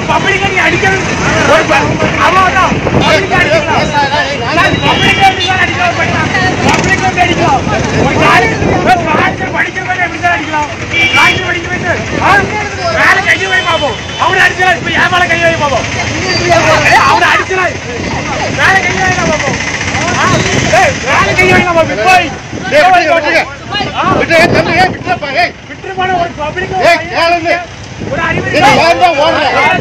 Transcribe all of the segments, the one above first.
பப்ளிக்கை நீ அடிக்கிறது ஒரு ப- அவ்வளவுதான். பப்ளிக்கை அடிக்கலாம். சார், பப்ளிக்கை அடிக்கலாம், அடிக்கலாம் பண்ணலாம். பப்ளிக்கை வந்து அடிக்கலாம். ஒரு காலேஜ் ஒரு காலேஜ்ல படிக்கிறவங்க எப்படிதான் அடிக்கலாம்? காலேஜ் படிக்கிறவங்க, ஆ? மேல கையை வை பாப்போம். அவனை அடிச்சலாம், இப்ப என் மேல கையை வை பாப்போம். ஏய், அவனை அடிச்சலாம். மேல கையை வை நான் பாப்போம். ஆ? ஏய், மேல கையை வை நான் பாப்போம். போய். டேய், விட்டுங்க, விட்டுங்க. ஆ? விட்டு, தம்பி, ஏய், விட்டுறப்பா, ஏய். விட்டுருமான ஒரு பப்ளிக் ஏய், கேளுங்க. ஒரு அறிவு ஏய், ஏன் தான் ஓடுற?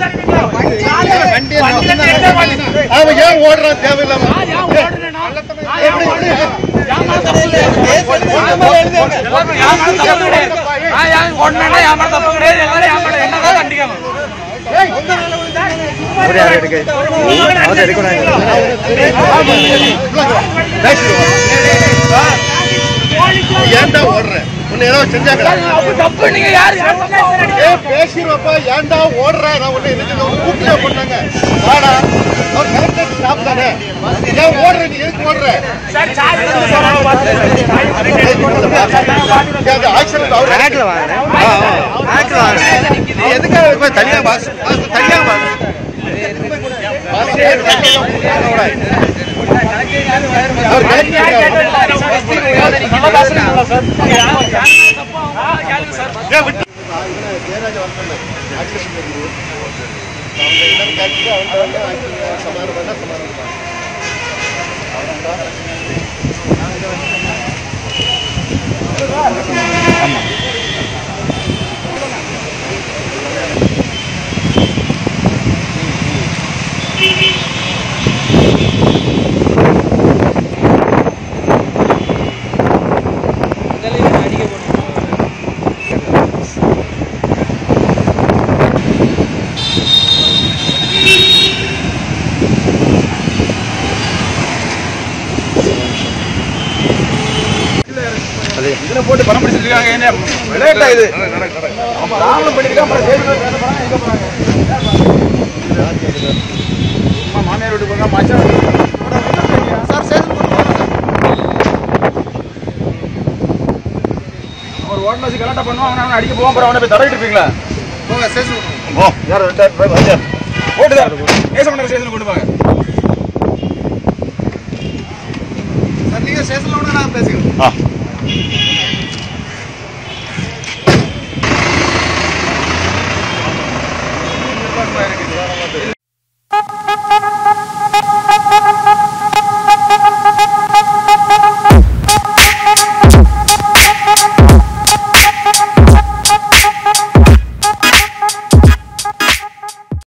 அவன் ஏன் ஓடுறான் தேவையில்லாம எப்படி ஏன்டா ஓடுற உன்னை ஏதோ செஞ்சாங்களா ஏன் பேசிடுவப்பா ஏன்டா ஓடுற நான் உன்னை எனக்கு ஒரு கூப்பிட்டு பண்ணாங்க வாடா அவர் கலெக்டர் ஸ்டாப் தானே ஏன் ஓடுற நீ எதுக்கு ஓடுற அது ஆக்சிடென்ட் அவர் நீ எதுக்காக இப்ப தனியா பாஸ் பாஸ் தனியா பாஸ் அவர் கலெக்டர் ஜெயராஜ வந்தாங்க ஆக்சிடென்ட் இருந்து அவங்க என்னன்னு கேட்டு அவங்க வந்து சமாதானம் பண்ணா சமாதானம் பண்ணாங்க இதுல போட்டு பணம் பிடிச்சிருக்காங்க என்ன விளையாட்டா இது ஆமா நாங்களும் பண்ணிருக்கோம் அப்புறம் சேர்த்து வேலை பண்ணா எங்க போறாங்க அம்மா மாமியார் வீட்டுக்கு போங்க மச்சான் சார் சேர்த்து ஒரு ஓட்டல வச்சு கலாட்டா பண்ணுவோம் அவனை அவனை அடிக்க போவோம் அப்புறம் அவனை போய் தடவிட்டு இருப்பீங்களா போங்க சேசு போ யார் போட்டுதான்